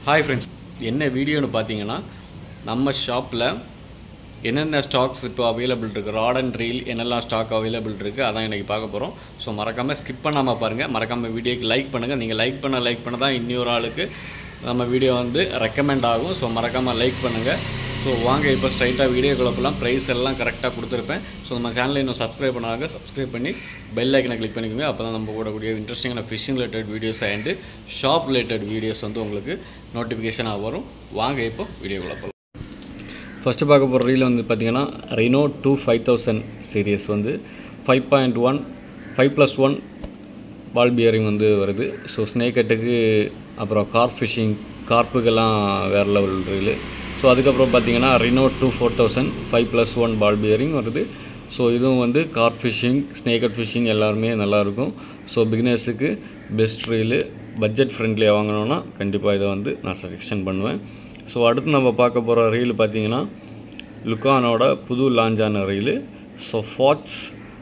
hi friends என்ன வீடியோன்னு பார்த்தீங்கன்னா நம்ம ஷாப்பில் என்னென்ன ஸ்டாக்ஸ் இப்போ அவைலபிள் இருக்குது ராட் அண்ட் ரீல் என்னெல்லாம் ஸ்டாக் அவைலபிள் இருக்குது அதான் இன்றைக்கி பார்க்க போகிறோம் ஸோ மறக்காமல் ஸ்கிப் பண்ணாமல் பாருங்கள் மறக்காமல் வீடியோக்கு லைக் பண்ணுங்கள் நீங்கள் லைக் பண்ண லைக் பண்ண தான் இன்னொரு ஆளுக்கு நம்ம வீடியோ வந்து ரெக்கமெண்ட் ஆகும் ஸோ மறக்காமல் லைக் பண்ணுங்கள் ஸோ வாங்க இப்போ ஸ்ட்ரைட்டாக வீடியோ குழப்பெல்லாம் ப்ரைஸ் எல்லாம் கரெக்டாக கொடுத்துருப்பேன் ஸோ நம்ம சேனலை இன்னும் சப்ஸ்கிரைப் பண்ணாங்க சப்ஸ்கிரைப் பண்ணி பெல் ஐக்கனை கிளிக் பண்ணிக்கோங்க அப்போ தான் நம்ம கூடக்கூடிய இன்ட்ரெஸ்டிங்கான fishing related videos and shop related videos வந்து உங்களுக்கு நோட்டிஃபிகேஷனாக வரும் வாங்க இப்போ வீடியோ குழப்பம் ஃபஸ்ட்டு பார்க்க போகிற ரீல் வந்து பார்த்தீங்கன்னா Rhino two five thousand series வந்து five point one five plus one ball bearing வந்து வருது ஸோ ஸ்னேக்கட்டுக்கு அப்புறம் கார்ப் ஃபிஷிங் கார்ப்புக்கெல்லாம் வேறு லெவல் ரீலு ஸோ அதுக்கப்புறம் பார்த்தீங்கன்னா Rhino two four thousand five plus one ball bearing வருது ஸோ இதுவும் வந்து கார்ப் ஃபிஷிங் ஸ்னேக்கட் ஃபிஷிங் எல்லாருமே நல்லாயிருக்கும் ஸோ பிகினர்ஸுக்கு பெஸ்ட் ரீலு பட்ஜெட் ஃப்ரெண்ட்லியாக வாங்கினோன்னா கண்டிப்பாக இதை வந்து நான் சஜெக்ஷன் பண்ணுவேன் ஸோ அடுத்து நம்ம பார்க்க போகிற ரீல் பார்த்தீங்கன்னா லுக்கானோட புது லான்ச் ஆன ரீலு ஸோ ஃபாட்ஸ்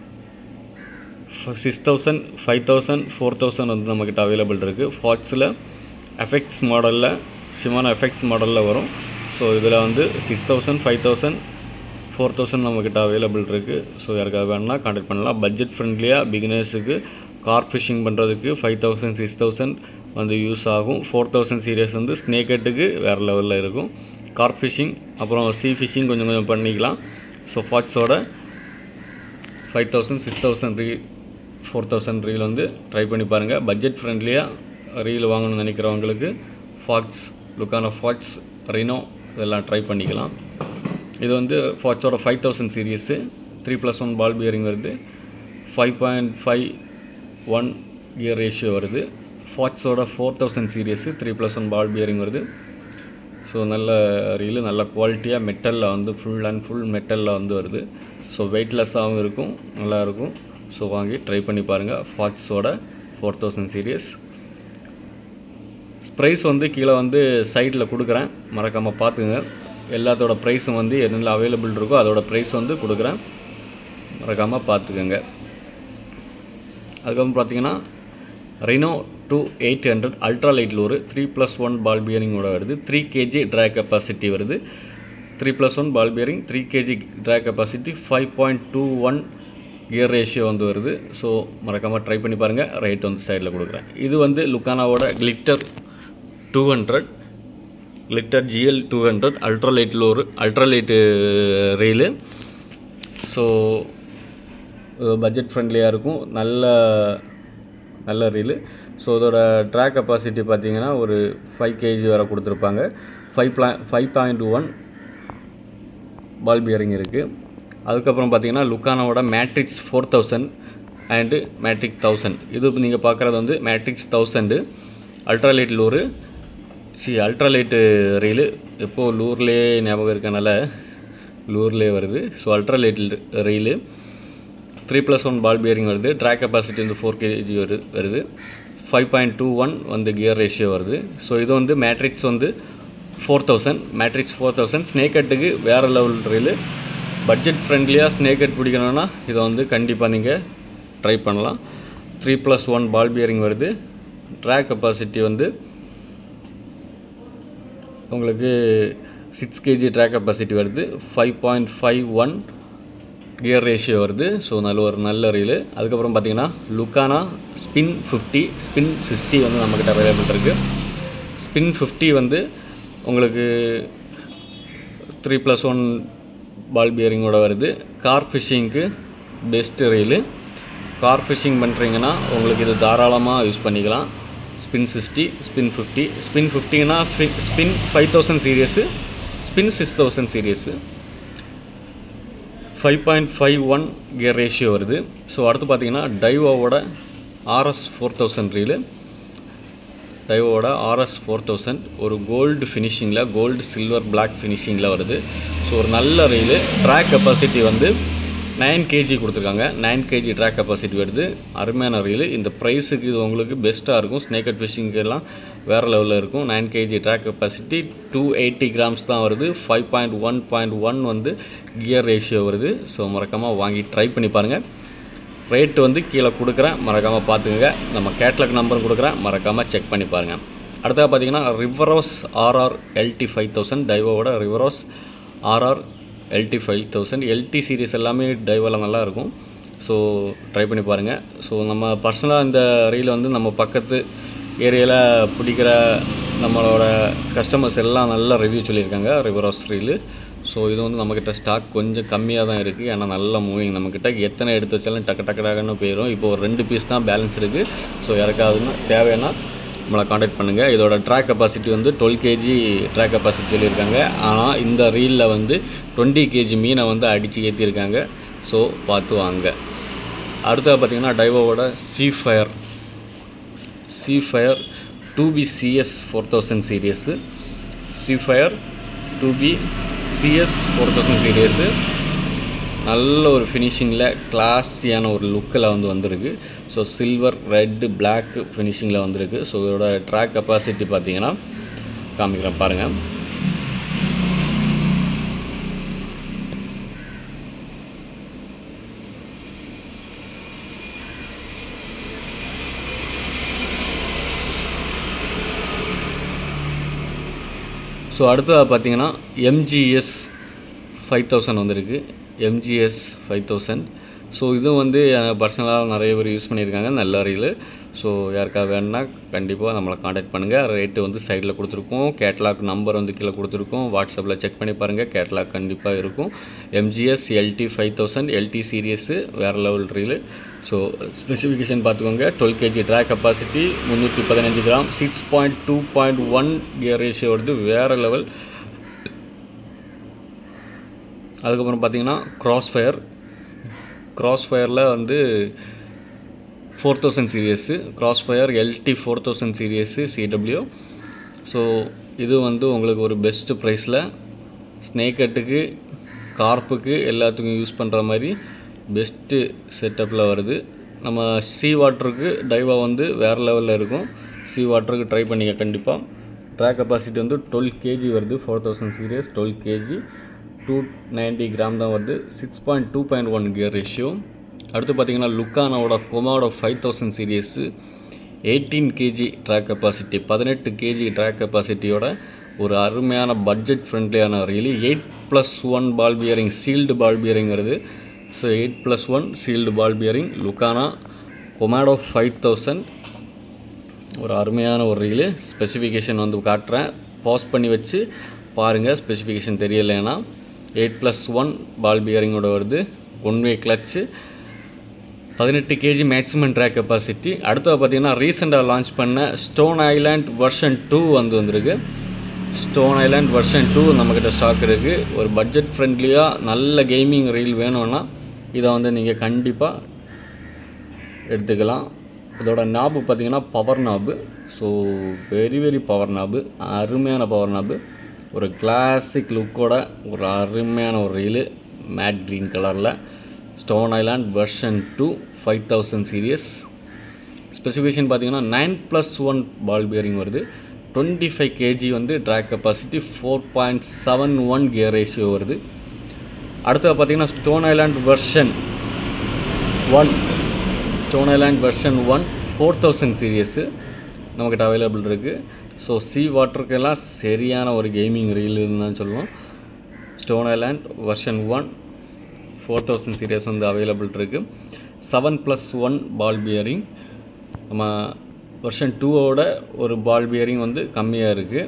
six thousand five thousand four thousand வந்து நம்மக்கிட்ட அவைலபிள் இருக்குது ஃபாட்ஸில் எஃபெக்ட்ஸ் மாடலில் சிமான எஃபெக்ட்ஸ் மாடலில் வரும் ஸோ இதில் வந்து six thousand five thousand four thousand நம்மக்கிட்ட அவைலபிள் இருக்குது ஸோ யாருக்காக வேணும்னா கான்டாக்ட் பண்ணலாம் பட்ஜெட் ஃப்ரெண்ட்லியாக பிகினர்ஸுக்கு கார்ப் ஃபிஷிங் பண்ணுறதுக்கு ஃபைவ் தௌசண்ட் சிக்ஸ் தௌசண்ட் வந்து யூஸ் ஆகும் ஃபோர் தௌசண்ட் சீரியஸ் வந்து ஸ்னேக்கட்டுக்கு வேறு லெவலில் இருக்கும் கார்ப் ஃபிஷிங் அப்புறம் சீ ஃபிஷிங் கொஞ்சம் கொஞ்சம் பண்ணிக்கலாம் ஸோ ஃபாட்ஸோட ஃபைவ் தௌசண்ட் சிக்ஸ் தௌசண்ட் ரீ ஃபோர் தௌசண்ட் ரீல் வந்து ட்ரை பண்ணி பாருங்கள் பட்ஜெட் ஃப்ரெண்ட்லியாக ரீல் வாங்கணும்னு நினைக்கிறவங்களுக்கு ஃபாக்ஸ் லுக்கான ஃபாக்ஸ் ரினோ இதெல்லாம் ட்ரை பண்ணிக்கலாம் இது வந்து ஃபாக்ஸோட five thousand series three plus one ball bearing வருது five point five one gear ratio வருது ஃபாக்ஸோட four thousand series three plus one ball bearing வருது ஸோ நல்ல ரீலு நல்ல குவாலிட்டியாக மெட்டலில் வந்து ஃபுல் அண்ட் ஃபுல் மெட்டலில் வந்து வருது ஸோ வெயிட்லெஸ்ஸாகவும் இருக்கும் நல்லாயிருக்கும் ஸோ வாங்கி ட்ரை பண்ணி பாருங்கள் ஃபாக்ஸோட ஃபோர் தௌசண்ட் சீரியஸ் ப்ரைஸ் வந்து கீழே வந்து சைட்டில் கொடுக்குறேன் மறக்காமல் பார்த்துங்க எல்லாத்தோட ப்ரைஸும் வந்து என்னென்ன அவைலபிள் இருக்கோ அதோட ப்ரைஸ் வந்து கொடுக்குறேன் மறக்காமல் பார்த்துக்கோங்க அதுக்கப்புறம் பார்த்தீங்கன்னா Rhino two eight hundred ultra லைட்டில் ஒரு த்ரீ ப்ளஸ் ஒன் பால் பியரிங்கோட வருது த்ரீ கேஜி ட்ரா கெப்பாசிட்டி வருது three plus one ball bearing three KG drag capacity five point two one gear ratio வந்து வருது ஸோ மறக்காமல் ட்ரை பண்ணி பாருங்கள் ரேட் வந்து சைடில் கொடுக்குறேன் இது வந்து லுக்கானாவோட glitter two hundred glitter GL two hundred ultra லைட்டில் ஒரு ultra light reel so budget ஃப்ரெண்ட்லியாக இருக்கும் நல்ல நல்ல ரீலு ஸோ இதோட ட்ரா கெப்பாசிட்டி பார்த்தீங்கன்னா ஒரு ஃபைவ் கேஜி வரை கொடுத்துருப்பாங்க five plus five point one ball bearing இருக்குது அதுக்கப்புறம் பார்த்தீங்கன்னா லுக்கானோட matrix four thousand and matrix thousand இது நீங்கள் பார்க்குறது வந்து matrix thousand ultralight lure C ultralight reel எப்போது லூர்லேயே ஞாபகம் இருக்கனால லூர்லேயே வருது so ultralight reel three plus one ball bearing வருது ட்ராக் கெப்பாசிட்டி வந்து ஃபோர் கேஜி வருது வருது ஃபைவ் பாயிண்ட் டூ ஒன் வந்து கியர் ரேஷியோ வருது ஸோ இது வந்து மேட்ரிக்ஸ் வந்து four thousand matrix four thousand ஸ்னேக்கட்டுக்கு வேறு லெவல் ரீலு பட்ஜெட் ஃப்ரெண்ட்லியாக ஸ்னேக்கட் பிடிக்கணும்னா இதை வந்து கண்டிப்பாக நீங்கள் ட்ரை பண்ணலாம் three plus one ball bearing வருது ட்ராக் கெப்பாசிட்டி வந்து உங்களுக்கு சிக்ஸ் கேஜி ட்ராக் கெப்பாசிட்டி வருது five point five one gear ratio வருது ஸோ நல்ல ஒரு நல்ல ரீலு அதுக்கப்புறம் பார்த்தீங்கன்னா Lucana spin fifty spin sixty வந்து நம்மக்கிட்ட அவைலபிள் இருக்குது ஸ்பின் ஃபிஃப்டி வந்து உங்களுக்கு த்ரீ ப்ளஸ் ஒன் பால் பியரிங்கோட வருது கார் ஃபிஷிங்க்கு பெஸ்ட்டு ரீலு கார் ஃபிஷிங் பண்ணுறீங்கன்னா உங்களுக்கு இது தாராளமாக யூஸ் பண்ணிக்கலாம் spin sixty spin fifty spin ஃபிஃப்டின்னா spin five thousand series spin six thousand series five point five one gear ratio வருது ஸோ அடுத்து பார்த்தீங்கன்னா டைவோவோட ஆர்எஸ் ஃபோர் தௌசண்ட் ரீலு டைவோட ஆர்எஸ் ஃபோர் தௌசண்ட் ஒரு கோல்டு ஃபினிஷிங்கில் கோல்டு சில்வர் பிளாக் ஃபினிஷிங்கில் வருது ஸோ ஒரு நல்ல ரீலு ட்ராக் கெப்பாசிட்டி வந்து நைன் கேஜி கொடுத்துருக்காங்க நைன் கேஜி ட்ராக் கெப்பாசிட்டி வருது அருமையான ரீலு இந்த ப்ரைஸுக்கு இது உங்களுக்கு பெஸ்ட்டாக இருக்கும் ஸ்னேக்கட் ஃபிஷிங்கெல்லாம் வேறு லெவலில் இருக்கும் nine KG drag capacity two eighty grams தான் வருது five point one point one வந்து கியர் ரேஷியோ வருது ஸோ மறக்காமல் வாங்கி ட்ரை பண்ணி பாருங்கள் ரேட்டு வந்து கீழே கொடுக்குறேன் மறக்காமல் பார்த்துக்கங்க நம்ம கேட்லாக் நம்பரும் கொடுக்குறேன் மறக்காமல் செக் பண்ணி பாருங்கள் அடுத்தது பார்த்தீங்கன்னா Revros RR LT five thousand டைவோட Revros RR LT five thousand LT series எல்லாமே டைவோவில் நல்லா இருக்கும் ஸோ ட்ரை பண்ணி பாருங்கள் ஸோ நம்ம பர்சனலாக இந்த ரீல் வந்து நம்ம பக்கத்து ஏரியாவில் பிடிக்கிற நம்மளோட கஸ்டமர்ஸ் எல்லாம் நல்லா ரிவ்யூ சொல்லியிருக்காங்க ரிவரோஸ் ரீலு ஸோ இது வந்து நம்மக்கிட்ட ஸ்டாக் கொஞ்சம் கம்மியாக தான் இருக்குது ஏன்னா நல்ல மூவிங் நம்மக்கிட்ட எத்தனை எடுத்து வச்சாலும் டக்கு டக்கு டக்குன்னு போயிடும் இப்போ ஒரு ரெண்டு பீஸ் தான் பேலன்ஸ் இருக்குது ஸோ யாருக்காவதுன்னா தேவைன்னா நம்மளை காண்டாக்ட் பண்ணுங்கள் இதோட ட்ராக் கெப்பாசிட்டி வந்து டுவெல் கேஜி ட்ராக் கெப்பாசிட்டி சொல்லியிருக்காங்க ஆனால் இந்த ரீலில் வந்து டுவெண்ட்டி கேஜி மீனை வந்து அடித்து ஏற்றிருக்காங்க ஸோ பார்த்து வாங்க அடுத்தது பார்த்திங்கன்னா டைவோவோட sea fire sea fire two B CS four thousand series sea fire two B CS four thousand series நல்ல ஒரு ஃபினிஷிங்கில் கிளாஸியான ஒரு லுக்கில் வந்து வந்திருக்கு ஸோ சில்வர் ரெட்டு பிளாக் ஃபினிஷிங்கில் வந்திருக்கு ஸோ இதோட ட்ராக் கெப்பாசிட்டி பார்த்தீங்கன்னா காமிக்கிறேன் பாருங்கள் ஸோ அடுத்ததாக பார்த்தீங்கன்னா எம்ஜிஎஸ் ஃபைவ் தௌசண்ட் வந்திருக்கு எம்ஜிஎஸ் ஃபைவ் தௌசண்ட் ஸோ இதுவும் வந்து பர்சனலாக நிறைய பேர் யூஸ் பண்ணியிருக்காங்க நல்ல ரீலு ஸோ யாருக்கா வேணுன்னா கண்டிப்பாக நம்மளை காண்டாக்ட் பண்ணுங்கள் ரேட்டு வந்து சைடில் கொடுத்துருக்கோம் கேட்லாக் நம்பர் வந்து கீழே கொடுத்துருக்கோம் வாட்ஸ்அப்பில் செக் பண்ணி பாருங்கள் கேட்லாக் கண்டிப்பாக இருக்கும் MGS LT five thousand LT series வேறு லெவல் ரீலு ஸோ ஸ்பெசிஃபிகேஷன் பார்த்துக்கோங்க டுவெல் கேஜி ட்ராக் கெப்பாசிட்டி முந்நூற்றி பதினஞ்சு gram six point two point one gear ratio வருது வேறு லெவல் அதுக்கப்புறம் பார்த்தீங்கன்னா கிராஸ் ஃபயர் கிராஸ் ஃபயரில் வந்து four thousand series cross fire LT four thousand series CW so இது வந்து உங்களுக்கு ஒரு பெஸ்ட்டு ப்ரைஸில் ஸ்னேக்கட்டுக்கு கார்ப்புக்கு எல்லாத்துக்கும் யூஸ் பண்ணுற மாதிரி பெஸ்ட்டு செட்டப்பில் வருது நம்ம சீ வாட்டருக்கு டைவா வந்து வேறு லெவலில் இருக்கும் சீ வாட்டருக்கு ட்ரை பண்ணிக்க கண்டிப்பாக ட்ராக் கெப்பாசிட்டி வந்து டுவெல் கேஜி வருது four thousand series twelve KG two ninety gram தான் வருது six point two point one gear ratio அடுத்து பார்த்தீங்கன்னா லுக்கானாவோட கொமாவோட five thousand series eighteen KG drag capacity பதினெட்டு கேஜி ட்ராக் கெப்பாசிட்டியோட ஒரு அருமையான பட்ஜெட் ஃப்ரெண்ட்லியான reel eight plus one ball bearing sealed ball bearing வருது so eight plus one sealed ball bearing Lucana Komodo five thousand ஒரு அருமையான ஒரு ரீலு ஸ்பெசிஃபிகேஷன் வந்து காட்டுறேன் பாஸ் பண்ணி வச்சு பாருங்கள் ஸ்பெசிஃபிகேஷன் தெரியலைன்னா எயிட் ப்ளஸ் ஒன் பால் பியரிங்கோட வருது ஒன் வே கிளச்சு பதினெட்டு கேஜி மேக்ஸிமம் ட்ராக் கெப்பாசிட்டி அடுத்தது பார்த்தீங்கன்னா ரீசெண்டாக லான்ச் பண்ண ஸ்டோன் ஐலாண்ட் வெர்ஷன் டூ வந்து வந்திருக்கு ஸ்டோன் ஐலாண்ட் வெர்ஷன் டூ நம்மக்கிட்ட ஸ்டாக் இருக்குது ஒரு பட்ஜெட் ஃப்ரெண்ட்லியாக நல்ல கேமிங் ரீல் வேணும்னா இதை வந்து நீங்கள் கண்டிப்பாக எடுத்துக்கலாம் இதோட நாபு பார்த்தீங்கன்னா power knob so very very power knob அருமையான பவர் நாபு ஒரு கிளாசிக் லுக்கோட ஒரு அருமையான ஒரு ரீலு மேட் க்ரீன் கலரில் stone island version two five thousand series specification பார்த்தீங்கன்னா nine plus one ball bearing வருது டுவெண்ட்டி ஃபைவ் கேஜி வந்து drag capacity four point seven one gear ratio வருது அடுத்தது பார்த்தீங்கன்னா stone island version one stone island version one four thousand series நம்மக்கிட்ட available இருக்குது so C வாட்டருக்கெல்லாம் சரியான ஒரு கேமிங் ரீல்னு தான் சொல்லுவோம் stone island version one four thousand series வந்து அவைலபிள் இருக்குது seven plus one ball bearing நம்ம வெர்ஷன் டூவோட ஒரு பால் பியரிங் வந்து கம்மியாக இருக்குது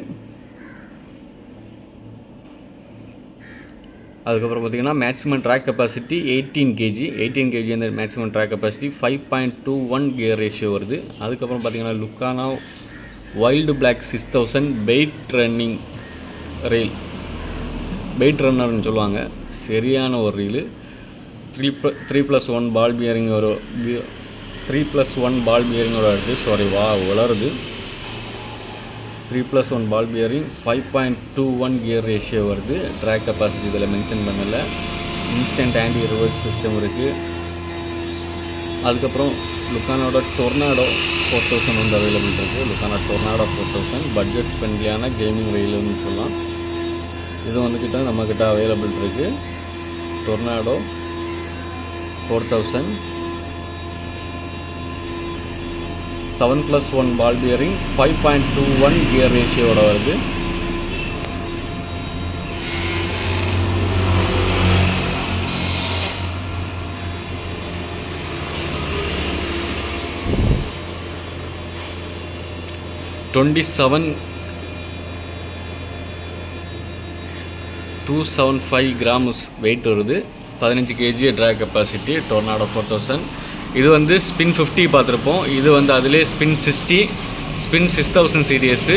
அதுக்கப்புறம் பார்த்தீங்கன்னா maximum drag capacity eighteen KG eighteen KG அந்த maximum drag capacity five point two one gear ratio வருது அதுக்கப்புறம் பார்த்தீங்கன்னா Lucana wild black six thousand bait running reel bait ரன்னர்னு சொல்லுவாங்க சரியான ஒரு reel three plus three plus one ball bearing ஒரு three plus one ball பியரிங்கோட இருக்குது சாரி வா வளருது three plus one ball bearing five point two one gear ratio வருது ட்ராக் கெப்பாசிட்டி இதில் மென்ஷன் பண்ணல இன்ஸ்டன்ட் ஆன்டி ரிவர்ஸ் சிஸ்டம் இருக்குது அதுக்கப்புறம் லுக்கானோட டொர்னாடோ ஃபோர் தௌசண்ட் வந்து அவைலபிள் இருக்குது Lucana tornado four thousand budget ஃப்ரெண்ட்லியான கேமிங் ரயிலுன்னு சொல்லலாம் இது வந்துக்கிட்ட நம்மக்கிட்ட அவைலபிள் இருக்குது tornado four thousand seven plus one ball bearing five point two one gear ரேஷியோட வருது twenty seven two seven five grams weight வருது பதினஞ்சு KG drag capacity tornado four thousand இது வந்து ஸ்பின் ஃபிஃப்டி பார்த்துருப்போம் இது வந்து அதிலே spin sixty spin six thousand series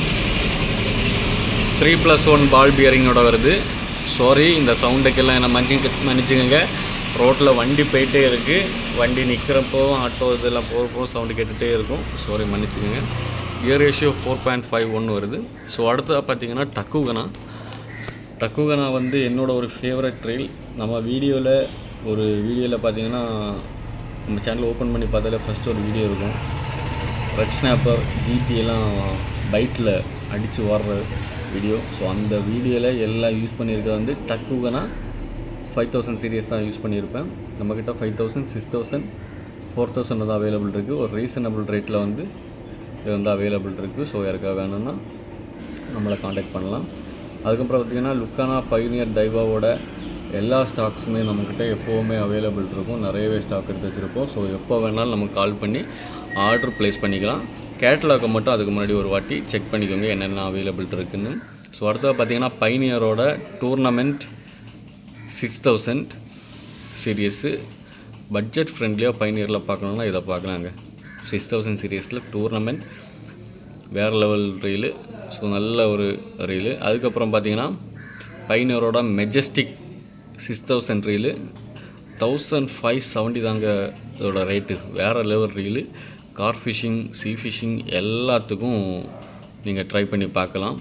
three plus one ball பியரிங்கோட வருது சாரி இந்த சவுண்டுக்கெல்லாம் என்ன மன்னிச்சு மன்னிச்சுக்கோங்க ரோட்டில் வண்டி போயிட்டே இருக்குது வண்டி நிற்கிறப்போ ஆட்டோ இதெல்லாம் போகிறப்போ சவுண்டு கேட்டுகிட்டே இருக்கும் சாரி மன்னிச்சுக்கோங்க gear ratio four point five one வருது ஸோ அடுத்ததாக பார்த்தீங்கன்னா டக்குகனா டக்குகனா வந்து என்னோட ஒரு ஃபேவரட் ட்ரெயில் நம்ம வீடியோவில் ஒரு வீடியோவில் பார்த்தீங்கன்னா நம்ம சேனல் ஓப்பன் பண்ணி பார்த்தாலே ஃபஸ்ட்டு ஒரு வீடியோ இருக்கும் ரெட் ஸ்னாப்பர் ஜிடி எல்லாம் பைட்டில் அடித்து ஓடுற வீடியோ ஸோ அந்த வீடியோவில் எல்லாம் யூஸ் பண்ணியிருக்கிறது வந்து டக்குகனா ஃபைவ் தௌசண்ட் சீரியஸ் தான் யூஸ் பண்ணியிருப்பேன் நம்மக்கிட்ட five thousand six thousand four thousand தான் அவைலபிள் இருக்குது ஒரு ரீசனபிள் ரேட்டில் வந்து இது வந்து அவைலபிள் இருக்குது ஸோ யாருக்காக வேணும்னா நம்மளை காண்டாக்ட் பண்ணலாம் அதுக்கப்புறம் பார்த்திங்கன்னா லுக்கானா பைனியர் டைவாவோட எல்லா ஸ்டாக்ஸுமே நம்மக்கிட்ட எப்போவுமே அவைலபிள் இருக்கும் நிறையவே ஸ்டாக் எடுத்து வச்சுருப்போம் ஸோ எப்போ வேணாலும் நமக்கு கால் பண்ணி ஆர்டர் ப்ளேஸ் பண்ணிக்கலாம் கேட்டலாக்கை மட்டும் அதுக்கு முன்னாடி ஒரு வாட்டி செக் பண்ணிக்கோங்க என்னென்ன அவைலபிள் இருக்குன்னு ஸோ அடுத்தது பார்த்திங்கன்னா பைனியரோட tournament six thousand series budget ஃப்ரெண்ட்லியாக பைனியரில் பார்க்கணுன்னா இதை பார்க்கலாங்க சிக்ஸ் தௌசண்ட் சீரியஸில் டூர்னமெண்ட் வேறு லெவல் ரீலு ஸோ நல்ல ஒரு ரீலு அதுக்கப்புறம் பார்த்தீங்கன்னா பைனியரோட majestic six thousand reel thousand five seventy தாங்க இதோட ரேட்டு வேறு level reel carp fishing sea fishing எல்லாத்துக்கும் நீங்கள் ட்ரை பண்ணி பார்க்கலாம்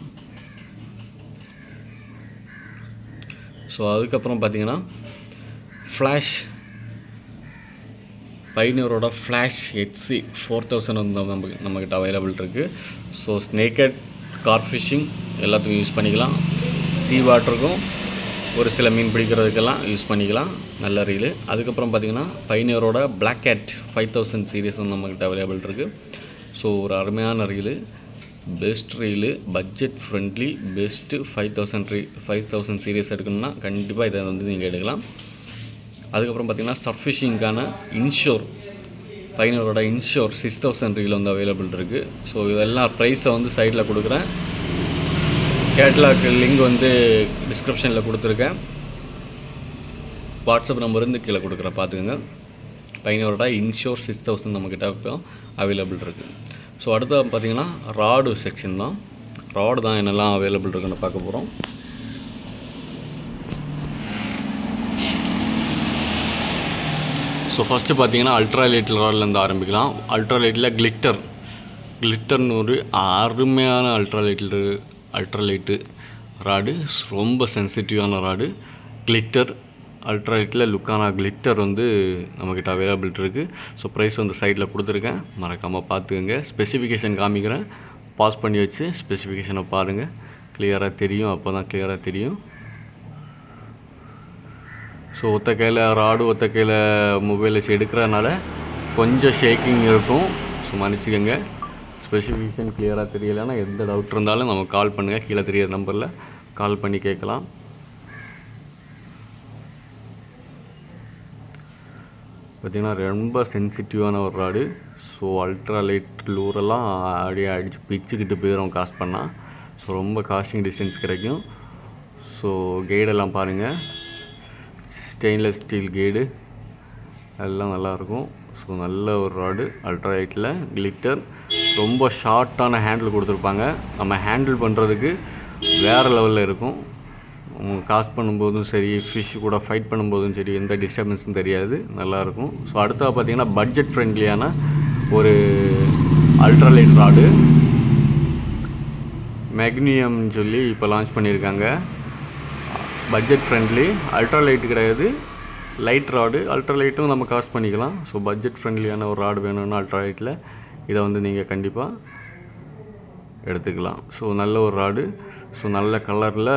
ஸோ அதுக்கப்புறம் பார்த்தீங்கன்னா ஃப்ளாஷ் பைனியரோட ஃப்ளாஷ் ஹெச்சி ஃபோர் தௌசண்ட் வந்து நம்ம நம்மக்கிட்ட அவைலபிள் இருக்குது ஸோ ஸ்னேக்கட் கார்ப் ஃபிஷிங் எல்லாத்துக்கும் யூஸ் பண்ணிக்கலாம் சீ வாட்டருக்கும் ஒரு சில மீன் பிடிக்கிறதுக்கெல்லாம் யூஸ் பண்ணிக்கலாம் நல்ல ரீலு அதுக்கப்புறம் பார்த்திங்கன்னா பைனியரோட black cat five thousand series வந்து நம்மக்கிட்ட அவைலபிள் இருக்குது ஸோ ஒரு அருமையான reel best reel budget friendly best five thousand ரீ ஃபைவ் தௌசண்ட் சீரியஸ் எடுக்கணும்னா கண்டிப்பாக இதை வந்து நீங்கள் எடுக்கலாம் அதுக்கப்புறம் பார்த்திங்கன்னா சர்ஃபிஷிங்க்கான இன்ஷோர் பைனரோட இன்ஷோர் சிக்ஸ் தௌசண்ட் ரீல் வந்து அவைலபிள் இருக்குது ஸோ இதெல்லாம் ப்ரைஸை வந்து சைடில் கொடுக்குறேன் கேட்லாக் லிங்க் வந்து டிஸ்கிரிப்ஷனில் கொடுத்துருக்கேன் வாட்ஸ்அப் நம்பர் வந்து கீழே கொடுக்குறேன் பார்த்துக்கோங்க பைனரோட இன்ஷோர் சிக்ஸ் தௌசண்ட் நம்மக்கிட்ட இப்போ அவைலபிள் இருக்குது ஸோ அடுத்து பார்த்திங்கன்னா ராடு செக்ஷன் தான் ராடு தான் என்னெல்லாம் அவைலபிள் இருக்குன்னு பார்க்க போகிறோம் ஸோ ஃபஸ்ட்டு பார்த்தீங்கன்னா அல்ட்ரா லைட் ராட்லேருந்து ஆரம்பிக்கலாம் அல்ட்ரா லைட்டில் கிளிட்டர் கிளிட்டர்னு ஒரு அருமையான அல்ட்ரா லைட்டில் அல்ட்ரா லைட்டு ராடு ரொம்ப சென்சிட்டிவான ராடு கிளிட்டர் அல்ட்ரா லைட்டில் லுக்கான கிளிட்டர் வந்து நம்மக்கிட்ட அவைலபிள் இருக்குது ஸோ ப்ரைஸ் வந்து சைடில் கொடுத்துருக்கேன் மறக்காமல் பார்த்துக்கோங்க ஸ்பெசிஃபிகேஷன் காமிக்கிறேன் பாஸ் பண்ணி வச்சு ஸ்பெசிஃபிகேஷனை பாருங்கள் கிளியராக தெரியும் அப்போ தான் கிளியராக தெரியும் ஸோ ஒத்த கையில் ராடு ஒத்த கையில் மொபைல் வச்சு எடுக்கிறனால கொஞ்சம் ஷேக்கிங் இருக்கும் ஸோ மன்னிச்சுக்கோங்க ஸ்பெசிஃபிகேஷன் கிளியராக தெரியலைன்னா எந்த டவுட் இருந்தாலும் நம்ம கால் பண்ணுங்கள் கீழே தெரியிற நம்பரில் கால் பண்ணி கேட்கலாம் பார்த்திங்கன்னா ரொம்ப சென்சிட்டிவான ஒரு ராடு ஸோ அல்ட்ரா லைட் லூரெல்லாம் அப்படியே அடித்து பிச்சுக்கிட்டு போயிடும் காஸ்ட் பண்ணால் ஸோ ரொம்ப காஸ்டிங் டிஸ்டன்ஸ் கிடைக்கும் ஸோ கைடெல்லாம் பாருங்கள் ஸ்டெயின்லெஸ் ஸ்டீல் கேடு எல்லாம் நல்லாயிருக்கும் ஸோ நல்ல ஒரு ராடு அல்ட்ராலைட்டில் கிளிட்டர் ரொம்ப ஷார்ட்டான ஹேண்டில் கொடுத்துருப்பாங்க நம்ம ஹேண்டில் பண்ணுறதுக்கு வேறு லெவலில் இருக்கும் காஸ்ட் பண்ணும்போதும் சரி ஃபிஷ் கூட ஃபைட் பண்ணும்போதும் சரி எந்த டிஸ்டர்பன்ஸும் தெரியாது நல்லாயிருக்கும் ஸோ அடுத்தது பார்த்திங்கன்னா பட்ஜெட் ஃப்ரெண்ட்லியான ஒரு அல்ட்ராலைட் ராடு மேக்னியம்னு சொல்லி இப்போ லான்ச் பண்ணியிருக்காங்க பட்ஜெட் ஃப்ரெண்ட்லி அல்ட்ரா லைட் கிடையாது லைட் ராடு அல்ட்ரா லைட்டும் நம்ம காஸ்ட் பண்ணிக்கலாம் ஸோ பட்ஜெட் ஃப்ரெண்ட்லியான ஒரு ராடு வேணும்னா அல்ட்ரா லைட்டில் இதை வந்து நீங்கள் கண்டிப்பாக எடுத்துக்கலாம் ஸோ நல்ல ஒரு ராடு ஸோ நல்ல கலரில்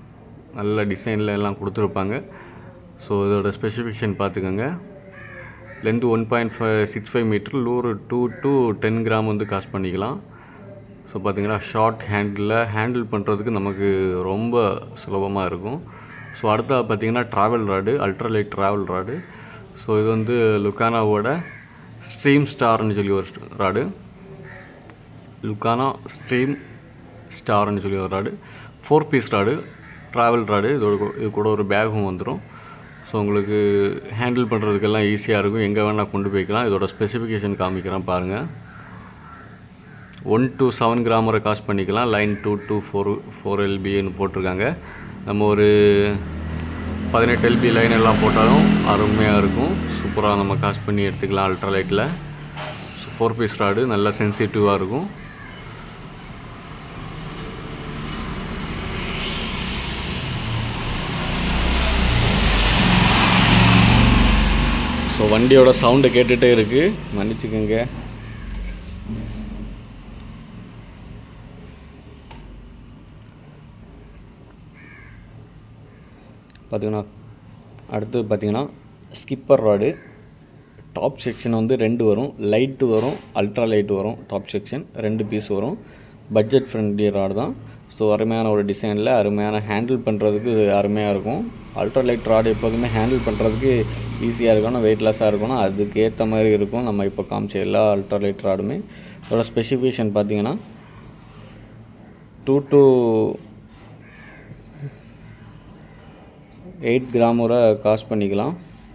நல்ல டிசைனில் எல்லாம் கொடுத்துருப்பாங்க ஸோ இதோட ஸ்பெசிஃபிகேஷன் பார்த்துக்கோங்க length one point five six five metre lure two to ten gram வந்து காஸ்ட் பண்ணிக்கலாம் ஸோ பார்த்தீங்கன்னா ஷார்ட் ஹேண்டில் ஹேண்டில் பண்ணுறதுக்கு நமக்கு ரொம்ப சுலபமாக இருக்கும் ஸோ அடுத்தா பார்த்தீங்கன்னா travel rod ultralight travel rod so இது வந்து லுக்கானாவோட ஸ்ட்ரீம் ஸ்டார்னு சொல்லி ஒரு ராடு லுக்கானா ஸ்ட்ரீம் ஸ்டார்னு சொல்லி ஒரு rod four piece rod travel rod இதோட கூ- இது கூட ஒரு பேகும் வந்துடும் ஸோ உங்களுக்கு ஹேண்டில் பண்ணுறதுக்கெல்லாம் ஈஸியாக இருக்கும் எங்கே வேணால் கொண்டு போய்க்கலாம் இதோட ஸ்பெசிஃபிகேஷன் காமிக்கிறேன் பாருங்கள் ஒன் டு செவன் கிராம் வரை காஸ்ட் பண்ணிக்கலாம் line two two four four எல்பின்னு போட்டிருக்காங்க நம்ம ஒரு பதினெட்டு எல்பி லைன் எல்லாம் போட்டாலும் அருமையாக இருக்கும் சூப்பராக நம்ம காஸ்ட் பண்ணி எடுத்துக்கலாம் அல்ட்ராலைட்டில் ஃபோர் பீஸ் ராடு நல்லா சென்சிட்டிவாக இருக்கும் ஸோ வண்டியோட சவுண்டு கேட்டுகிட்டே இருக்குது மன்னிச்சுக்கோங்க பார்த்தீங்கன்னா அடுத்து பார்த்தீங்கன்னா ஸ்கிப்பர் ராடு டாப் செக்ஷன் வந்து ரெண்டு வரும் லைட்டு வரும் அல்ட்ரா லைட் வரும் டாப் செக்ஷன் ரெண்டு பீஸ் வரும் பட்ஜெட் ஃப்ரெண்ட்லி ராடு தான் ஸோ அருமையான ஒரு டிசைனில் அருமையான ஹேண்டில் பண்ணுறதுக்கு இது அருமையாக இருக்கும் அல்ட்ரா லைட் ராடு எப்போதுமே ஹேண்டில் பண்ணுறதுக்கு ஈஸியாக இருக்கணும் வெயிட்லெஸ்ஸாக இருக்கணும் அதுக்கு ஏற்ற மாதிரி இருக்கும் நம்ம இப்போ காமிச்ச எல்லா அல்ட்ரா லைட் ராடுமே இதோட ஸ்பெசிஃபிகேஷன் பார்த்தீங்கன்னா டூ டு எயிட் கிராம் வரை காஸ்ட் பண்ணிக்கலாம்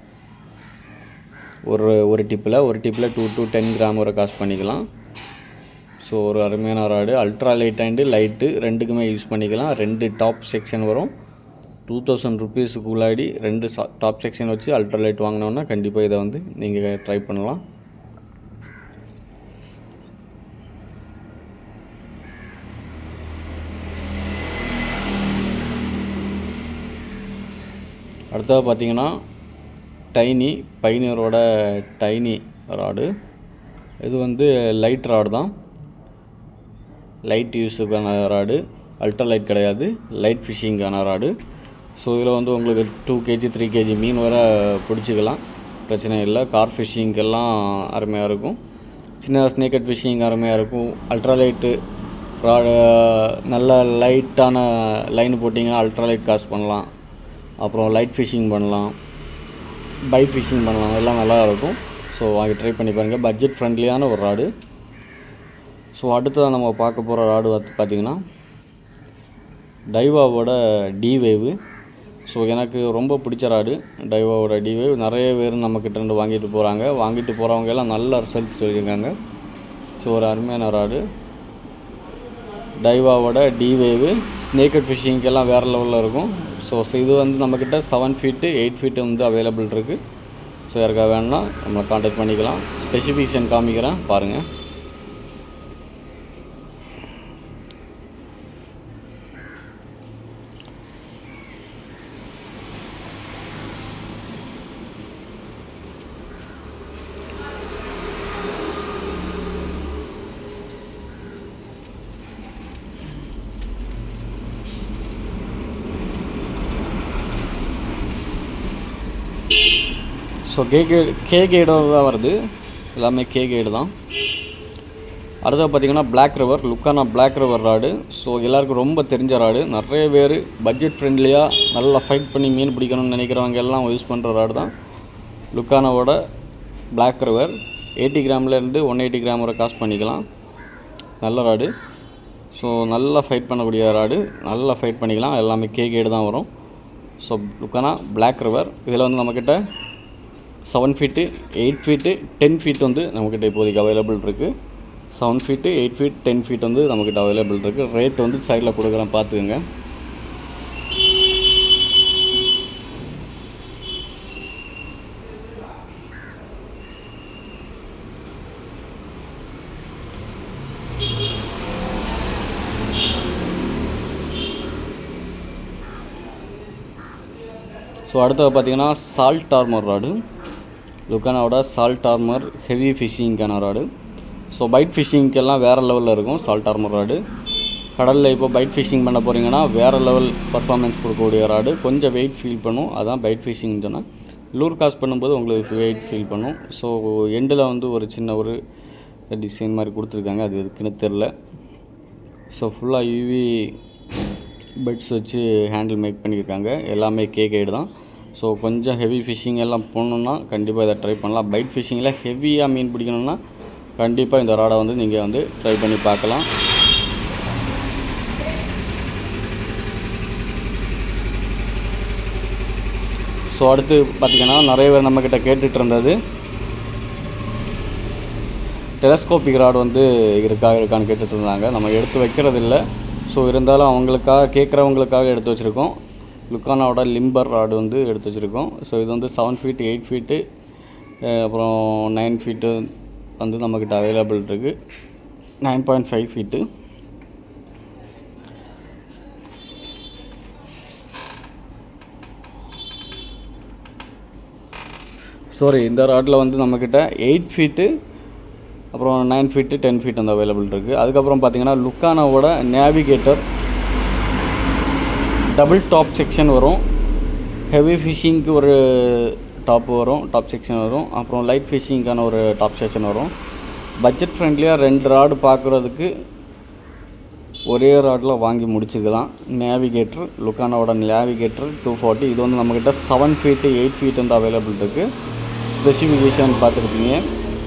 ஒரு ஒரு டிப்பில் ஒரு டிப்பில் டூ டு டென் கிராம் வரை காஸ்ட் பண்ணிக்கலாம் ஸோ ஒரு அருமையான rod ultra light and light ரெண்டுக்குமே யூஸ் பண்ணிக்கலாம் ரெண்டு டாப் செக்ஷன் வரும் டூ தௌசண்ட் ருபீஸுக்கு உள்ளாடி ரெண்டு டாப் செக்ஷன் வச்சு அல்ட்ரா லைட் வாங்கினோன்னா கண்டிப்பாக இதை வந்து நீங்கள் ட்ரை பண்ணலாம் அடுத்தது பார்த்தீங்கன்னா டைனி பைனியரோட டைனி ராடு இது வந்து லைட் ராடு தான் லைட் யூஸுக்கான ராடு அல்ட்ரா லைட் கிடையாது லைட் ஃபிஷிங்கான ராடு ஸோ இதில் வந்து உங்களுக்கு டூ கேஜி த்ரீ கேஜி மீன் வர பிடிச்சிக்கலாம் பிரச்சனை இல்லை கார் ஃபிஷ்ஷிங்கெல்லாம் அருமையாக இருக்கும் சின்ன ஸ்னேக்கட் ஃபிஷ்ஷிங் அருமையாக இருக்கும் அல்ட்ரா லைட்டு ராடு நல்ல லைட்டான லைன் போட்டிங்கன்னா அல்ட்ரா லைட் காஸ்ட் பண்ணலாம் அப்புறம் லைட் ஃபிஷிங் பண்ணலாம் பைக் ஃபிஷிங் பண்ணலாம் எல்லாம் நல்லா இருக்கும் ஸோ வாங்கி ட்ரை பண்ணி பாருங்கள் பட்ஜெட் ஃப்ரெண்ட்லியான ஒரு ராடு ஸோ அடுத்ததாக நம்ம பார்க்க போகிற ராடு வந்து பார்த்திங்கன்னா டைவாவோட டி வேவு ஸோ எனக்கு ரொம்ப பிடிச்ச ராடு டைவாவோட டி வேவ் நிறைய பேர் நம்மக்கிட்ட இருந்து வாங்கிட்டு போகிறாங்க வாங்கிட்டு போகிறவங்க எல்லாம் நல்ல ரிசல்ட் சொல்லியிருக்காங்க ஸோ ஒரு அருமையான ராடு டைவாவோட டி வேவு ஸ்னேக்கட் ஃபிஷிங்க்கெல்லாம் வேறு லெவலில் இருக்கும் ஸோ இது வந்து நம்மக்கிட்ட செவன் ஃபீட்டு எயிட் ஃபீட்டு வந்து அவைலபிள் இருக்குது ஸோ யாருக்கா வேணும்னா நம்மளை காண்டாக்ட் பண்ணிக்கலாம் ஸ்பெசிஃபிகேஷன் காமிக்கிறேன் பாருங்கள் ஸோ கே கே கே கைடோட தான் வருது எல்லாமே கே கைடு தான் அடுத்தது பார்த்தீங்கன்னா black river Lucana black river rod so எல்லாருக்கும் ரொம்ப தெரிஞ்ச ராடு நிறைய பேர் பட்ஜெட் ஃப்ரெண்ட்லியாக நல்லா ஃபைட் பண்ணி மீன் பிடிக்கணும்னு நினைக்கிறவங்க எல்லாம் யூஸ் பண்ணுற ராடு தான் லுக்கானாவோட பிளாக் ரிவர் எயிட்டி கிராம்லேருந்து ஒன் எயிட்டி கிராம் வரை காஸ்ட் பண்ணிக்கலாம் நல்ல ராடு ஸோ நல்லா ஃபைட் பண்ணக்கூடிய ராடு நல்லா ஃபைட் பண்ணிக்கலாம் எல்லாமே கே கைடு தான் வரும் ஸோ லுக்கானா பிளாக் ரிவர் இதில் வந்து நம்மக்கிட்ட seven feet eight feet ten feet வந்து நம்மக்கிட்ட இப்போதைக்கு அவைலபிள் இருக்குது seven feet eight feet ten feet வந்து நம்மக்கிட்ட அவைலபிள் இருக்குது ரேட் வந்து சைடில் கொடுக்குறேன் பார்த்துக்குங்க ஸோ அடுத்தது பார்த்தீங்கன்னா சால்ட் ஆர்மர் ராடு லுக்கானாவோட சால்ட் ஆர்மர் ஹெவி ஃபிஷிங்க்கான ராடு ஸோ பைட் ஃபிஷிங்க்கெல்லாம் வேறு லெவலில் இருக்கும் சால்ட் ஆர்மர் ராடு கடலில் இப்போ பைட் ஃபிஷிங் பண்ண போகிறீங்கன்னா வேறு லெவல் பர்ஃபார்மன்ஸ் கொடுக்கக்கூடிய ராடு கொஞ்சம் வெயிட் ஃபீல் பண்ணும் அதான் பைட் ஃபிஷிங் சொன்னேன் லூர் காஸ்ட் பண்ணும்போது உங்களுக்கு வெயிட் ஃபீல் பண்ணும் ஸோ எண்டில் வந்து ஒரு சின்ன ஒரு டிசைன் மாதிரி கொடுத்துருக்காங்க அது எதுக்குன்னு தெரில ஸோ ஃபுல்லாக யூவி பெட்ஸ் வச்சு ஹேண்டில் மேக் பண்ணியிருக்காங்க எல்லாமே கே கைடு தான் ஸோ கொஞ்சம் ஹெவி ஃபிஷ்ஷிங் எல்லாம் போகணுன்னா கண்டிப்பாக இதை ட்ரை பண்ணலாம் பைட் ஃபிஷ்ஷிங்கில் ஹெவியாக மீன் பிடிக்கணும்னா கண்டிப்பாக இந்த ராடை வந்து நீங்கள் வந்து ட்ரை பண்ணி பார்க்கலாம் ஸோ அடுத்து பார்த்திங்கன்னா நிறைய பேர் நம்மக்கிட்ட கேட்டுட்டு இருந்தது டெலஸ்கோபிக் ராட் வந்து இருக்கா இருக்கான்னு கேட்டுட்டு இருந்தாங்க நம்ம எடுத்து வைக்கிறது இல்லை ஸோ இருந்தாலும் அவங்களுக்காக கேட்குறவங்களுக்காக எடுத்து வச்சுருக்கோம் லுக்கானாவோட லிம்பர் ராடு வந்து எடுத்து வச்சுருக்கோம் ஸோ இது வந்து செவன் ஃபீட்டு எயிட் ஃபீட்டு அப்புறம் நைன் ஃபீட்டு வந்து நம்மக்கிட்ட அவைலபிள் இருக்குது nine point five feet sorry இந்த ராட்டில் வந்து நம்மக்கிட்ட எயிட் ஃபீட்டு அப்புறம் நைன் ஃபீட்டு டென் ஃபீட் வந்து அவைலபிள் இருக்குது அதுக்கப்புறம் பார்த்தீங்கன்னா லுக்கானாவோட நேவிகேட்டர் டபுள் டாப் செக்ஷன் வரும் ஹெவி ஃபிஷிங்க்கு ஒரு டாப் வரும் டாப் செக்ஷன் வரும் அப்புறம் லைட் ஃபிஷிங்க்கான ஒரு டாப் செக்ஷன் வரும் பட்ஜெட் ஃப்ரெண்ட்லியாக ரெண்டு ராடு பார்க்குறதுக்கு ஒரே ராடில் வாங்கி முடிச்சுக்கலாம் நேவிகேட்டர் லுக்கானாவோட நேவிகேட்டர் டூ ஃபார்ட்டி இது வந்து நம்மக்கிட்ட செவன் ஃபீட்டு எயிட் ஃபீட் வந்து அவைலபிள் இருக்குது ஸ்பெசிஃபிகேஷன் பார்த்துருப்பீங்க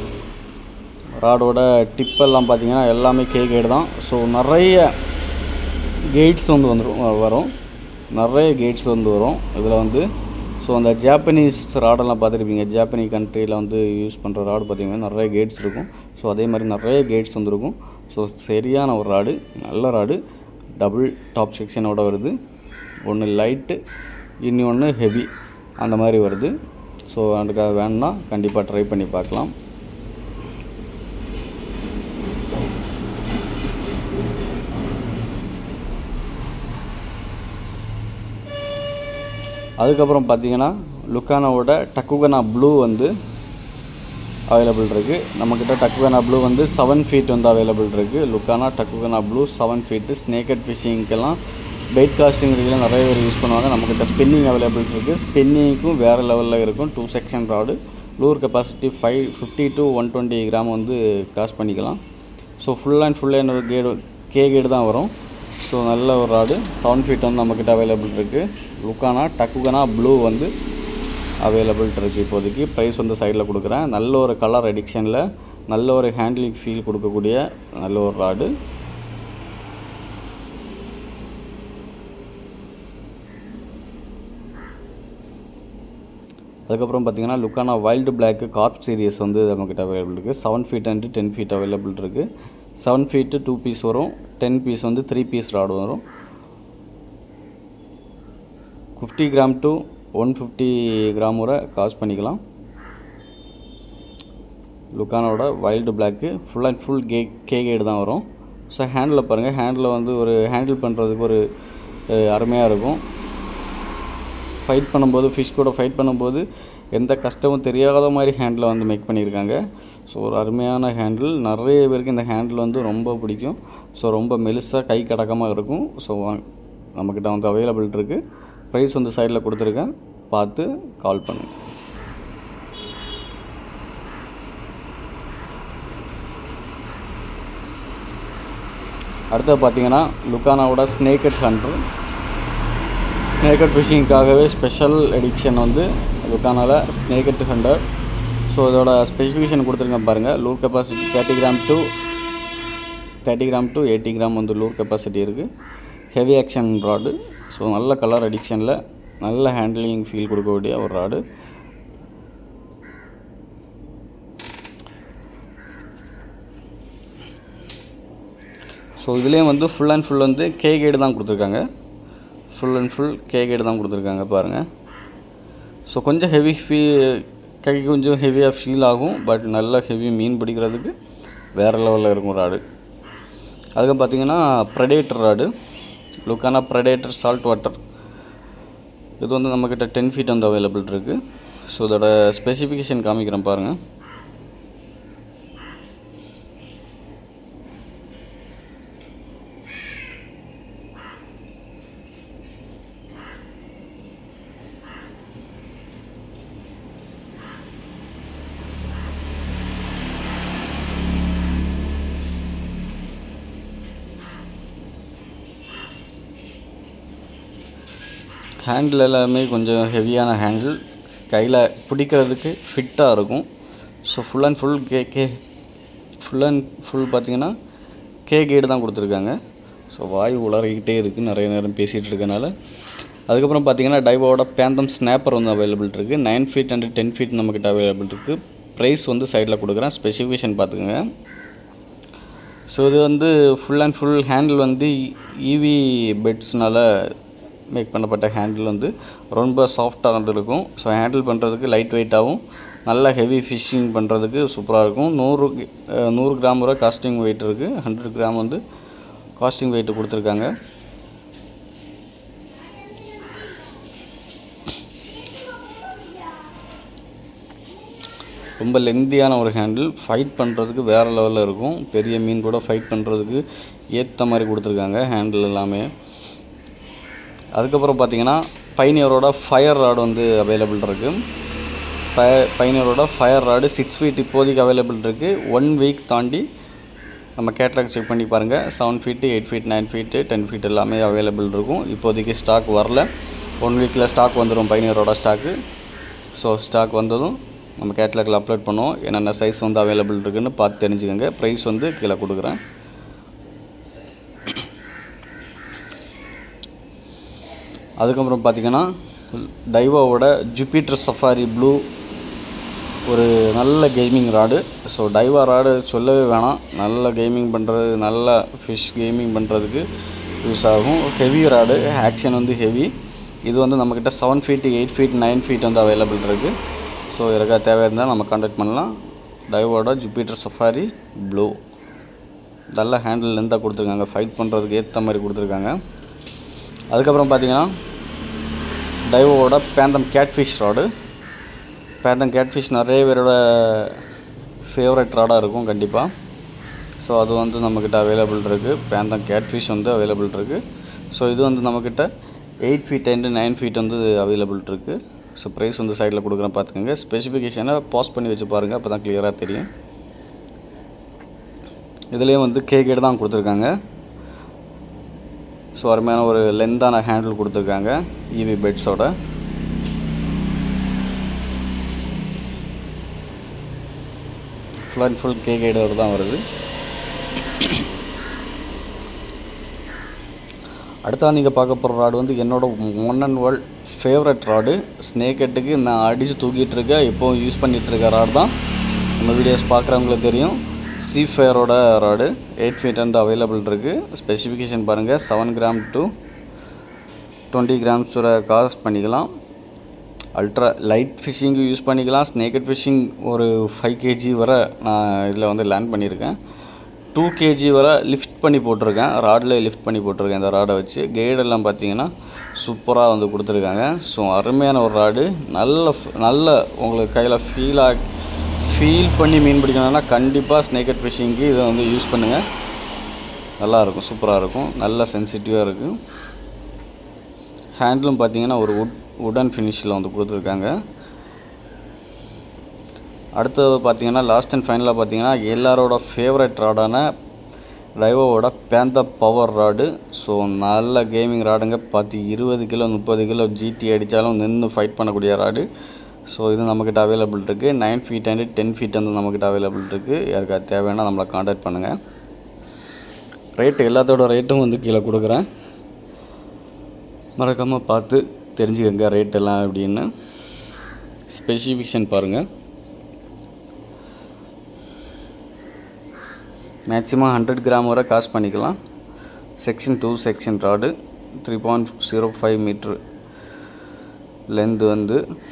ராடோட டிப்பெல்லாம் பார்த்தீங்கன்னா எல்லாமே கே கேடு தான் ஸோ நிறைய கேட்ஸ் வந்து வந்துடும் வரும் நிறைய கேட்ஸ் வந்து வரும் இதில் வந்து ஸோ அந்த ஜாப்பனீஸ் ராடெல்லாம் பார்த்துருப்பீங்க ஜாப்பனீஸ் கண்ட்ரியில் வந்து யூஸ் பண்ணுற ராடு பார்த்தீங்கன்னா நிறைய கேட்ஸ் இருக்கும் ஸோ அதே மாதிரி நிறைய கேட்ஸ் வந்துருக்கும் ஸோ சரியான ஒரு ராடு நல்ல ராடு டபுள் டாப் செக்ஷனோட வருது ஒன்று லைட்டு இன்னி ஒன்று ஹெவி அந்த மாதிரி வருது ஸோ அதுக்காக வேணும்னா கண்டிப்பாக ட்ரை பண்ணி பார்க்கலாம் அதுக்கப்புறம் பார்த்தீங்கன்னா லுக்கானாவோட டக்குகனா ப்ளூ வந்து அவைலபிள் இருக்குது நம்மக்கிட்ட டக்குகனா ப்ளூ வந்து செவன் ஃபீட் வந்து அவைலபிள் இருக்குது லுக்கானா டக்குகனா ப்ளூ செவன் ஃபீட்டு ஸ்னேக்கட் ஃபிஷிங்க்கெல்லாம் பெயிட் காஸ்டிங் ரீலாம் நிறைய பேர் யூஸ் பண்ணுவாங்க நம்மக்கிட்ட ஸ்பின்னிங் அவைலபிள் இருக்குது ஸ்பின்னிங்க்கும் வேறு லெவலில் இருக்கும் two section rod lure capacity five fifty to one twenty gram வந்து காஸ்ட் பண்ணிக்கலாம் so full and full guide K guide கேடு தான் வரும் ஸோ நல்ல ஒரு ராடு செவன் ஃபீட் வந்து நம்மக்கிட்ட அவைலபிள் இருக்குது லுக்கானா டக்குகனா ப்ளூ வந்து அவைலபிள் இருக்குது இப்போதைக்கு ப்ரைஸ் வந்து சைடில் கொடுக்குறேன் நல்ல ஒரு கலர் எடிக்ஷனில் நல்ல ஒரு ஹேண்ட்லிங் ஃபீல் கொடுக்கக்கூடிய நல்ல ஒரு ராடு அதுக்கப்புறம் பார்த்தீங்கன்னா Lucana wild black carp series வந்து நம்மக்கிட்ட அவைலபிள் இருக்குது seven feet and ten feet available இருக்குது செவன் ஃபீட்டு டூ பீஸ் வரும் டென் பீஸ் வந்து த்ரீ பீஸ் ராடு வரும் fifty gram to one fifty gram வரை காஸ்ட் பண்ணிக்கலாம் லுக்கானோட wild black full and full K K கேடு தான் வரும் ஸோ ஹேண்டில் பாருங்கள் ஹேண்டில் வந்து ஒரு ஹேண்டில் பண்ணுறதுக்கு ஒரு அஹ், அருமையாக இருக்கும் ஃபைட் பண்ணும்போது ஃபிஷ் கூட ஃபைட் பண்ணும்போது எந்த கஷ்டமும் தெரியாத மாதிரி ஹேண்டில் வந்து மேக் பண்ணியிருக்காங்க ஸோ ஒரு அருமையான ஹேண்டில் நிறைய பேருக்கு இந்த ஹேண்டில் வந்து ரொம்ப பிடிக்கும் ஸோ ரொம்ப மெலிசாக கை கடக்கமாக இருக்கும் ஸோ நம்மக்கிட்ட வந்து அவைலபிள் இருக்குது ப்ரைஸ் வந்து சைடில் கொடுத்துருக்கேன் பார்த்து கால் பண்ணுங்கள் அடுத்தது பார்த்தீங்கன்னா லுக்கானாவோட ஸ்னேக்கட் ஹண்ட்ரு ஸ்னேக்கட் ஃபிஷிங்க்காகவே ஸ்பெஷல் எடிக்ஷன் வந்து லுக்கானால ஸ்னேக்கட் ஹண்டர் ஸோ இதோட ஸ்பெசிஃபிகேஷன் கொடுத்துருங்க பாருங்கள் lure capacity thirty gram to thirty gram to eighty gram வந்து லூர் கெப்பாசிட்டி இருக்குது ஹெவி ஆக்ஷன் ராடு ஸோ நல்ல கலர் அடிக்ஷனில் நல்ல ஹேண்ட்லிங் ஃபீல் கொடுக்கக்கூடிய ஒரு ராடு ஸோ இதுலேயும் வந்து ஃபுல் அண்ட் ஃபுல் வந்து கே கேடு தான் கொடுத்துருக்காங்க ஃபுல் அண்ட் ஃபுல் கே கேடு தான் கொடுத்துருக்காங்க பாருங்கள் ஸோ கொஞ்சம் ஹெவி ஃபீ கைக்கு கொஞ்சம் ஹெவியாக ஃபீல் ஆகும் பட் நல்ல ஹெவி மீன் பிடிக்கிறதுக்கு வேறு லெவலில் இருக்கும் ராடு அதுக்கு பார்த்தீங்கன்னா ப்ரெடேட்டர் ராடு லுக்கான ப்ரெடேட்டர் சால்ட் வாட்டர் இது வந்து நம்மக்கிட்ட டென் ஃபீட் வந்து அவைலபிள் இருக்குது ஸோ இதோட ஸ்பெசிஃபிகேஷன் காமிக்கிறேன் பாருங்கள் ஹேண்டில் எல்லாமே கொஞ்சம் ஹெவியான ஹேண்டில் கையில் பிடிக்கிறதுக்கு ஃபிட்டாக இருக்கும் so full and full K K full and full பார்த்தீங்கன்னா கே கேடு தான் கொடுத்துருக்காங்க ஸோ வாய் உளறிக்கிட்டே இருக்குது நிறைய நேரம் பேசிகிட்டு இருக்கனால அதுக்கப்புறம் பார்த்தீங்கன்னா டைவோட பேந்தம் ஸ்னாப்பர் வந்து அவைலபிள் இருக்குது nine feet and ten feet நம்மக்கிட்ட அவைலபிள் இருக்குது ப்ரைஸ் வந்து சைடில் கொடுக்குறேன் ஸ்பெசிஃபிகேஷன் பார்த்துக்கோங்க ஸோ இது வந்து ஃபுல் அண்ட் ஃபுல் ஹேண்டில் வந்து ஈவி பெட்ஸ்னால் மேக் பண்ணப்பட்ட ஹேண்டில் வந்து ரொம்ப சாஃப்டாக வந்துருக்கும் ஸோ ஹேண்டில் பண்ணுறதுக்கு லைட் வெயிட்டாகவும் நல்ல ஹெவி ஃபிஷ்ஷிங் பண்ணுறதுக்கு சூப்பராக இருக்கும் நூறு அஹ், நூறு கிராம் வரை காஸ்டிங் வெயிட் இருக்குது ஹண்ட்ரட் கிராம் வந்து காஸ்டிங் வெயிட் கொடுத்துருக்காங்க ரொம்ப லெங்தியான ஒரு ஹேண்டில் ஃபைட் பண்ணுறதுக்கு வேறு லெவலில் இருக்கும் பெரிய மீன் கூட ஃபைட் பண்ணுறதுக்கு ஏற்ற மாதிரி கொடுத்துருக்காங்க ஹேண்டில் எல்லாமே அதுக்கப்புறம் பார்த்தீங்கன்னா பைனியரோட ஃபயர் ராடு வந்து அவைலபிள் இருக்குது ப பைனியரோட ஃபயர் ராடு சிக்ஸ் ஃபீட் இப்போதைக்கு அவைலபிள் இருக்குது ஒன் வீக் தாண்டி நம்ம கேட்லாக் செக் பண்ணி பாருங்கள் seven feet eight feet nine feet ten feet எல்லாமே அவைலபிள் இருக்கும் இப்போதைக்கு ஸ்டாக் வரல ஒன் வீக்கில் ஸ்டாக் வந்துடும் பைனியரோட ஸ்டாக்கு ஸோ ஸ்டாக் வந்ததும் நம்ம கேட்லாகில் அப்லோட் பண்ணுவோம் என்னென்ன சைஸ் வந்து அவைலபிள் இருக்குன்னு பார்த்து தெரிஞ்சுக்கோங்க ப்ரைஸ் வந்து கீழே கொடுக்குறேன் அதுக்கப்புறம் பார்த்தீங்கன்னா டைவாவோட ஜூபிட்டர் சஃபாரி ப்ளூ ஒரு நல்ல gaming rod so Daiwa rod சொல்லவே வேணாம் நல்ல கேமிங் பண்ணுறது நல்ல ஃபிஷ் கேமிங் பண்ணுறதுக்கு யூஸ் ஆகும் ஹெவி ராடு ஆக்ஷன் வந்து ஹெவி இது வந்து நம்மக்கிட்ட seven feet eight feet nine feet வந்து அவைலபிள் இருக்குது ஸோ இருக்கா தேவை இருந்தால் நம்ம கான்டாக்ட் பண்ணலாம் டைவோட ஜூபிட்டர் சஃபாரி ப்ளூ நல்ல ஹேண்டில் லென்த்தாக கொடுத்துருக்காங்க ஃபைட் பண்ணுறதுக்கு ஏற்ற மாதிரி கொடுத்துருக்காங்க அதுக்கப்புறம் பார்த்தீங்கன்னா டைவோட phantom catfish rod phantom catfish நிறைய பேரோட ஃபேவரட் ராடாக இருக்கும் கண்டிப்பாக ஸோ அது வந்து நம்மக்கிட்ட அவைலபிள் இருக்குது பேந்தம் கேட்ஃபிஷ் வந்து அவைலபிள் இருக்குது ஸோ இது வந்து நம்மக்கிட்ட eight feet and nine feet வந்து அவைலபிள் இருக்குது ஸோ ப்ரைஸ் வந்து சைடில் கொடுக்குறேன் பார்த்துக்கோங்க ஸ்பெசிஃபிகேஷனை பாஸ் பண்ணி வச்சு பாருங்கள் அப்போ தான் கிளியராக தெரியும் இதுலேயும் வந்து கேகேட் தான் கொடுத்துருக்காங்க ஸோ அருமையான ஒரு லென்த்தான ஹேண்டில் கொடுத்துருக்காங்க ஈவி பெட்ஸோட ஃபுல் அண்ட் ஃபுல் கே கைடோடு தான் வருது அடுத்தா நீங்கள் பார்க்க போகிற ராடு வந்து என்னோட one and world favourite rod snake ஹெட்டுக்கு நான் அடித்து தூக்கிட்டு இருக்கேன் இப்போவும் யூஸ் பண்ணிகிட்டு இருக்க ராடு தான் நம்ம வீடியோஸ் பார்க்குறவங்களுக்கு தெரியும் சி ஃபயரோட rod eight feet and available இருக்குது ஸ்பெசிஃபிகேஷன் பாருங்கள் seven gram to twenty grams வரை காஸ்ட் பண்ணிக்கலாம் அல்ட்ரா லைட் ஃபிஷ்ஷிங்கு யூஸ் பண்ணிக்கலாம் ஸ்னேக்கட் ஃபிஷ்ஷிங் ஒரு ஃபைவ் கேஜி வரை நான் இதில் வந்து லேண்ட் பண்ணியிருக்கேன் டூ கேஜி வரை லிஃப்ட் பண்ணி போட்டிருக்கேன் ராடில் லிஃப்ட் பண்ணி போட்டிருக்கேன் இந்த ராடை வச்சு கைடெல்லாம் பார்த்தீங்கன்னா சூப்பராக வந்து கொடுத்துருக்காங்க ஸோ அருமையான ஒரு ராடு நல்ல f- நல்ல உங்களுக்கு கையில் ஃபீலாக ஃபீல் பண்ணி மீன் பிடிக்கணும்னா கண்டிப்பாக ஸ்னேக்கட் ஃபிஷ்ஷிங்க்கு இதை வந்து யூஸ் பண்ணுங்கள் நல்லாயிருக்கும் சூப்பராக இருக்கும் நல்ல சென்சிட்டிவாக இருக்குது ஹேண்டிலும் பார்த்தீங்கன்னா ஒரு உட் உடன் ஃபினிஷில் வந்து கொடுத்துருக்காங்க அடுத்தது பார்த்தீங்கன்னா லாஸ்ட் அண்ட் ஃபைனலாக பார்த்தீங்கன்னா எல்லாரோட ஃபேவரட் ராடான டைவோவோட பேந்த பவர் ராடு ஸோ நல்ல கேமிங் ராடுங்க பார்த்து இருபது கிலோ முப்பது கிலோ ஜிடி அடித்தாலும் நின்று ஃபைட் பண்ணக்கூடிய ராடு ஸோ இது நம்மக்கிட்ட அவைலபிள் இருக்குது nine feet and ten feet வந்து நம்மக்கிட்ட அவைலபிள் இருக்குது யாருக்காவது தேவைன்னா நம்மளை காண்டாக்ட் பண்ணுங்கள் ரேட்டு எல்லாத்தோட ரேட்டும் வந்து கீழே கொடுக்குறேன் மறக்காமல் பார்த்து தெரிஞ்சுக்கங்க ரேட் எல்லாம் எப்படின்னு ஸ்பெசிஃபிகேஷன் பாருங்கள் மேக்ஸிமம் ஹண்ட்ரட் கிராம் வரை காஸ்ட் பண்ணிக்கலாம் section two section rod three point zero five metre length வந்து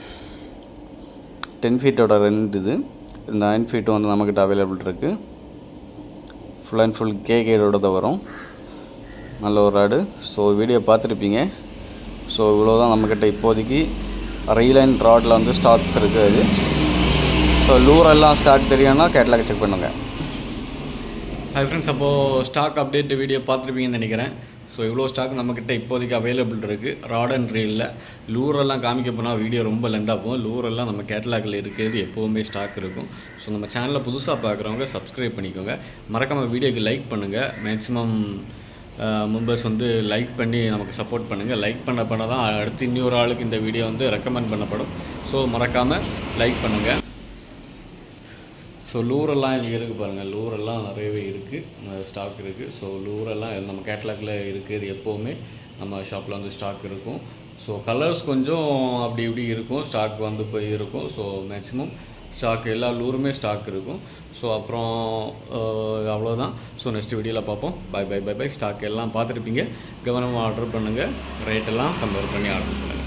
டென் ஃபீட்டோட லென்த் இது நைன் ஃபீட் வந்து நம்மக்கிட்ட அவைலபிள் இருக்குது ஃபுல் அண்ட் ஃபுல் கே கேடோட தான் வரும் நல்ல ஒரு ராடு ஸோ வீடியோ பார்த்துருப்பீங்க ஸோ இவ்வளோ தான் நம்மக்கிட்ட இப்போதைக்கு ரயில் அண்ட் ராடில் வந்து ஸ்டாக்ஸ் இருக்குது அது ஸோ லூரெல்லாம் ஸ்டாக் தெரியும்னா கேட்லாக் செக் பண்ணுங்கள் ஹாய் ஃப்ரெண்ட்ஸ் அப்போது ஸ்டாக் அப்டேட் வீடியோ பார்த்துருப்பீங்கன்னு நினைக்கிறேன் ஸோ இவ்வளோ ஸ்டாக் நம்மக்கிட்ட இப்போதைக்கு அவைலபிள் இருக்குது ராட் அண்ட் ரீலில் லூரெல்லாம் காமிக்க போனால் வீடியோ ரொம்ப லெந்தாக போகும் லூரெல்லாம் நம்ம கேட்டலாகில் இருக்கிறது எப்போவுமே ஸ்டாக் இருக்கும் ஸோ நம்ம சேனலில் புதுசாக பார்க்குறவங்க சப்ஸ்கிரைப் பண்ணிக்கோங்க மறக்காமல் வீடியோக்கு லைக் பண்ணுங்கள் மேக்ஸிமம் மெம்பர்ஸ் வந்து லைக் பண்ணி நமக்கு சப்போர்ட் பண்ணுங்கள் லைக் பண்ண பண்ண தான் அடுத்து இன்னொரு ஆளுக்கு இந்த வீடியோ வந்து ரெக்கமெண்ட் பண்ணப்படும் ஸோ மறக்காமல் லைக் பண்ணுங்கள் ஸோ லூரெல்லாம் இங்கே இருக்குது பாருங்கள் லூரெல்லாம் நிறையவே இருக்குது ஸ்டாக் இருக்குது ஸோ லூரெல்லாம் நம்ம கேட்லாகில் இருக்குது இது எப்போவுமே நம்ம ஷாப்பில் வந்து ஸ்டாக் இருக்கும் ஸோ கலர்ஸ் கொஞ்சம் அப்படி இப்படி இருக்கும் ஸ்டாக் வந்து போய் இருக்கும் ஸோ மேக்ஸிமம் ஸ்டாக் எல்லா லூருமே ஸ்டாக் இருக்கும் ஸோ அப்புறம் அஹ், அவ்வளோதான் ஸோ நெக்ஸ்ட் வீடியோவில் பார்ப்போம் bye bye bye bye stock எல்லாம் பார்த்துருப்பீங்க கவனமாக ஆர்டர் பண்ணுங்கள் ரேட்டெல்லாம் கம்பேர் பண்ணி ஆர்டர் பண்ணுங்கள்